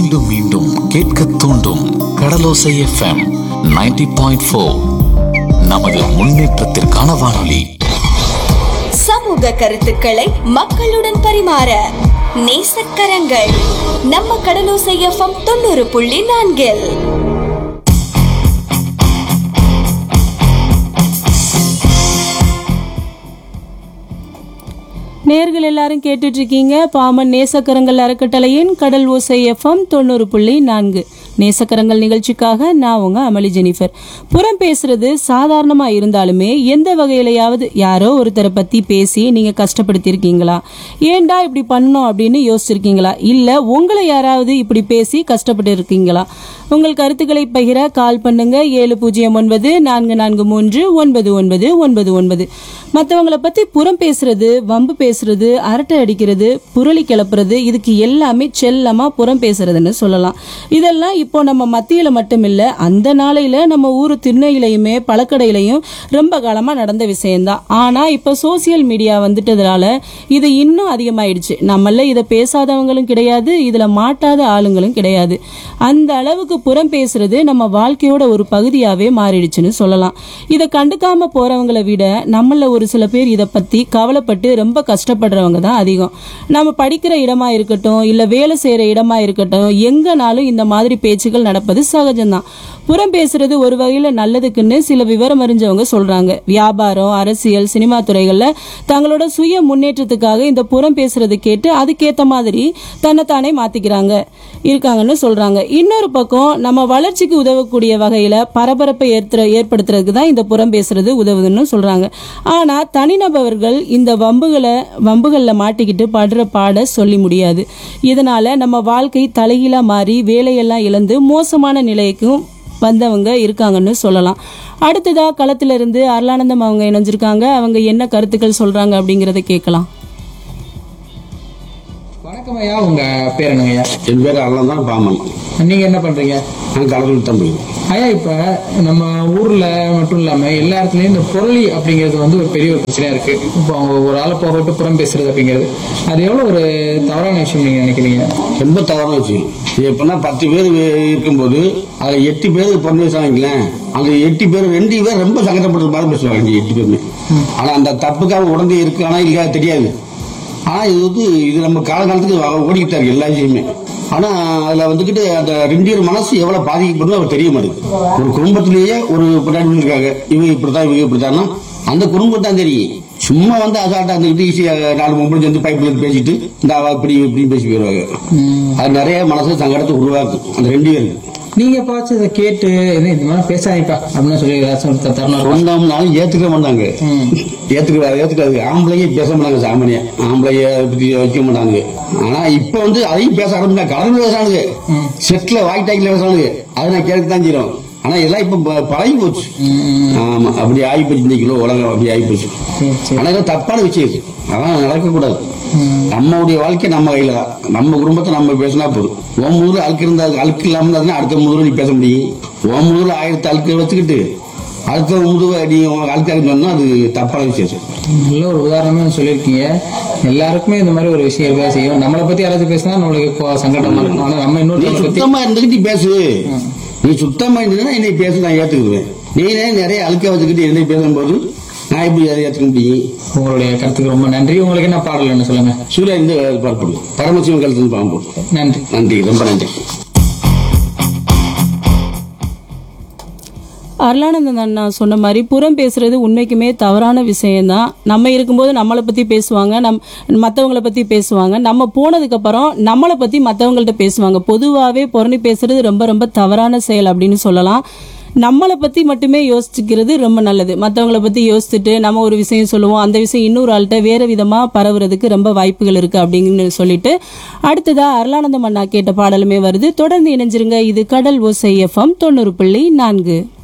மீண்டும் மீண்டும் கேட்க தூண்டும் கடலோசை எஃப்எம் 90.4 பாயிண்ட் நமது முன்னேற்றத்திற்கான வானொலி சமூக கருத்துக்களை மக்களுடன் பரிமாற நேசக்கரங்கள் நம்ம கடலோசை எஃப்எம் தொண்ணூறு புள்ளி நான்கில் நேர்கள் எல்லாரும் கேட்டுட்டு இருக்கீங்க பாமன் நேசக்கரங்கள் அறக்கட்டளையின் கடல் ஓசை எஃப்எம் தொண்ணூறு புள்ளி நான்கு நேசக்கரங்கள் நிகழ்ச்சிக்காக நான் உங்க அமளி ஜெனிஃபர் புறம் பேசுறது சாதாரணமா இருந்தாலுமே எந்த வகையிலையாவது யாரோ ஒருத்தரை பத்தி பேசி நீங்க கஷ்டப்படுத்தியிருக்கீங்களா ஏன்டா இப்படி பண்ணோம் அப்படின்னு யோசிச்சிருக்கீங்களா இல்ல உங்களை யாராவது இப்படி பேசி கஷ்டப்பட்டு இருக்கீங்களா உங்கள் கருத்துக்களை பகிர கால் பண்ணுங்க ஏழு பூஜ்ஜியம் ஒன்பது நான்கு நான்கு மூன்று ஒன்பது ஒன்பது ஒன்பது ஒன்பது மற்றவங்களை பத்தி புறம் பேசுறது வம்பு பேசுறது அரட்டை அடிக்கிறது புரளி கிளப்புறது இதுக்கு எல்லாமே செல்லமா புறம் பேசுறதுன்னு சொல்லலாம் இதெல்லாம் இப்போ நம்ம மத்தியில மட்டும் இல்ல அந்த நாளையில நம்ம ஊர் திண்ணையிலையுமே பழக்கடையிலையும் ரொம்ப காலமா நடந்த விஷயம்தான் ஆனா இப்போ சோசியல் மீடியா வந்துட்டதுனால இது இன்னும் அதிகமாயிடுச்சு நம்மள இதை பேசாதவங்களும் கிடையாது இதுல மாட்டாத ஆளுங்களும் கிடையாது அந்த அளவுக்கு புறம் பேசுறது நம்ம வாழ்க்கையோட ஒரு பகுதியாவே மாறிடுச்சுன்னு சொல்லலாம் இதை கண்டுக்காம போறவங்களை விட நம்மள ஒரு சில பேர் இதை பத்தி கவலைப்பட்டு ரொம்ப கஷ்டப்படுறவங்க தான் அதிகம் நம்ம படிக்கிற இடமா இருக்கட்டும் இல்ல வேலை செய்யற இடமா இருக்கட்டும் எங்கனாலும் இந்த மாதிரி பேச்சுகள் நடப்பது சகஜம்தான் புறம் பேசுறது ஒரு வகையில நல்லதுக்குன்னு சில விவரம் அறிஞ்சவங்க சொல்றாங்க வியாபாரம் அரசியல் சினிமா துறைகள்ல தங்களோட சுய முன்னேற்றத்துக்காக இந்த புறம் பேசுறது கேட்டு அதுக்கேத்த மாதிரி தன்னைத்தானே மாத்திக்கிறாங்க இருக்காங்கன்னு சொல்றாங்க இன்னொரு பக்கம் நம்ம வளர்ச்சிக்கு உதவக்கூடிய வகையில பரபரப்பை ஏற்ற ஏற்படுத்துறதுக்கு தான் இந்த புறம் பேசுறது உதவுதுன்னு சொல்றாங்க ஆனா தனிநபர்கள் இந்த வம்புகளை வம்புகள்ல மாட்டிக்கிட்டு படுற பாட சொல்லி முடியாது இதனால நம்ம வாழ்க்கை தலைகீழா மாறி வேலையெல்லாம் இழந்து மோசமான நிலைக்கும் வந்தவங்க இருக்காங்கன்னு சொல்லலாம் அடுத்ததா களத்துல இருந்து அருளானந்தம் அவங்க இணைஞ்சிருக்காங்க அவங்க என்ன கருத்துக்கள் சொல்றாங்க அப்படிங்கறத கேட்கலாம் வணக்கம் ஐயா உங்க பேர் என்னங்க ஐயா என் பேர் அண்ணன் தான் பாமன் நீங்க என்ன பண்றீங்க நான் கடலூர் தம்பி ஐயா இப்ப நம்ம ஊர்ல மட்டும் இல்லாம எல்லா இடத்துலயும் இந்த பொருளி அப்படிங்கிறது வந்து ஒரு பெரிய ஒரு பிரச்சனையா இருக்கு இப்போ அவங்க ஒரு ஆளை போக விட்டு புறம் பேசுறது அப்படிங்கிறது அது எவ்வளவு ஒரு தவறான விஷயம் நீங்க நினைக்கிறீங்க ரொம்ப தவறான விஷயம் இது எப்படின்னா பத்து பேர் இருக்கும்போது அதுல எட்டு பேர் பொண்ணு பேசுவாங்களேன் அந்த எட்டு பேர் ரெண்டு பேர் ரொம்ப சங்கடப்படுற மாதிரி பேசுவாங்க இந்த எட்டு பேருமே ஆனா அந்த தப்புக்காக உடனே இருக்கானா இல்லையா தெரியாது ஆனா இது வந்து இது நம்ம காலகாலத்துக்கு வ- ஓடிக்கிட்டு இருக்கு எல்லா விஷயமே ஆனா அதுல வந்துகிட்டு அந்த ரெண்டு பேர் மனசு எவ்வளவு பாதிக்கப்படுதோ அவர் தெரிய மாட்டேங்குது ஒரு குடும்பத்திலேயே ஒரு பின்னாடி இருக்காங்க இவங்க இப்படித்தான் இவங்க இப்படித்தான்னா அந்த குடும்பம் தான் தெரியும் சும்மா வந்து அசால்ட்டா இருந்துக்கிட்டு ஈஸியா நாலு பொம்பளை சேர்ந்து பைப்ல இருந்து பேசிட்டு இந்த அவ இப்படி இப்படி பேசி போயிடுவாங்க அது நிறைய மனசு சங்கடத்தை உருவாக்கும் அந்த ரெண்டு பேருக்கு நீங்க எப்பாச்சும் இதை கேட்டு என்ன இந்த மாதிரி பேசாதீப்பா அப்படின்னு சொல்லி ஏதாச்சும் ஒரு தருணம் இருக்கா? சொந்தம்னாலும் ஏத்துக்க மாட்டாங்க ம். ஏத்துக்க ஏத்துக்காது ஆம்பளைங்க பேச மாட்டாங்க சாமானியா ஆம்பளைய பத்தி வைக்க மாட்டாங்க ஆனா இப்ப வந்து அதையும் பேச ஆரம்பிச்சா கலந்து பேசானுங்க செட்ல வாய் டாக்கில பேசானுங்க அதை நான் கேட்கத்தான் செய்யறோம் ஆனா எல்லாம் இப்ப ப- பழகி போச்சு ஆமா அப்படி ஆகி போச்சு இந்த கிலோ உலகம் அப்படி ஆகி போச்சு சரி, சரி. ஆனா இது தப்பான விஷயம் இது அதான் நடக்கக்கூடாது நம்மளுடைய வாழ்க்கை நம்ம கையில தான் நம்ம குடும்பத்தை நம்ம பேசினா போதும் உன் முதல்ல அழுக்கு இருந்தா அழுக்கு இல்லாம இருந்தா அடுத்த முதல்ல நீ பேச முடியும் உன் முதல்ல ஆயிரத்தி அழுக்கு வச்சுக்கிட்டு அடுத்த முதுவை நீ உனக்கு அழுக்காக சொன்னா அது தப்பான விஷயம் நல்ல ஒரு உதாரணமே சொல்லியிருக்கீங்க எல்லாருக்குமே இந்த மாதிரி ஒரு விஷயம் இருக்கா செய்யும் நம்மளை பத்தி யாராச்சும் பேசினா நம்மளுக்கு இப்போ சங்கடமா இருக்கும் ஆனா நம்ம நீ இன்னொருத்தரை பத்தி சுத்தமா இருந்துகிட்டு பேசு நீ சுத்தமா இருந்ததுன்னா என்னை பேச நான் ஏத்துக்குவேன் நீனே நிறைய அழுக்க வச்சுக்கிட்டு என்னை பேசும்போது நான் எப்படி அதை ஏத்துக்க முடியும் உங்களுடைய கருத்துக்கு ரொம்ப நன்றி உங்களுக்கு என்ன பாடல் என்ன சொல்லுங்க சூர்யா இந்த பார்ப்போம் பரமசிவன் கழுத்து பாம்பு நன்றி நன்றி ரொம்ப நன்றி அருளானந்தன் அண்ணா சொன்ன மாதிரி புறம் பேசுறது உண்மைக்குமே தவறான விஷயம்தான் நம்ம இருக்கும்போது நம்மளை பத்தி பேசுவாங்க நம் மற்றவங்கள பத்தி பேசுவாங்க நம்ம போனதுக்கு அப்புறம் நம்மளை பத்தி மற்றவங்கள்ட்ட பேசுவாங்க பொதுவாகவே புறணி பேசுறது ரொம்ப ரொம்ப தவறான செயல் அப்படின்னு சொல்லலாம் நம்மளை பத்தி மட்டுமே யோசிச்சுக்கிறது ரொம்ப நல்லது மற்றவங்கள பத்தி யோசிச்சுட்டு நம்ம ஒரு விஷயம் சொல்லுவோம் அந்த விஷயம் இன்னொரு ஆள்கிட்ட வேற விதமா பரவுறதுக்கு ரொம்ப வாய்ப்புகள் இருக்கு அப்படின்னு சொல்லிட்டு அடுத்ததா அருளானந்தம் அண்ணா கேட்ட பாடலுமே வருது தொடர்ந்து இணைஞ்சிருங்க இது கடல் ஓசை எஃப்எம் தொண்ணூறு புள்ளி நான்கு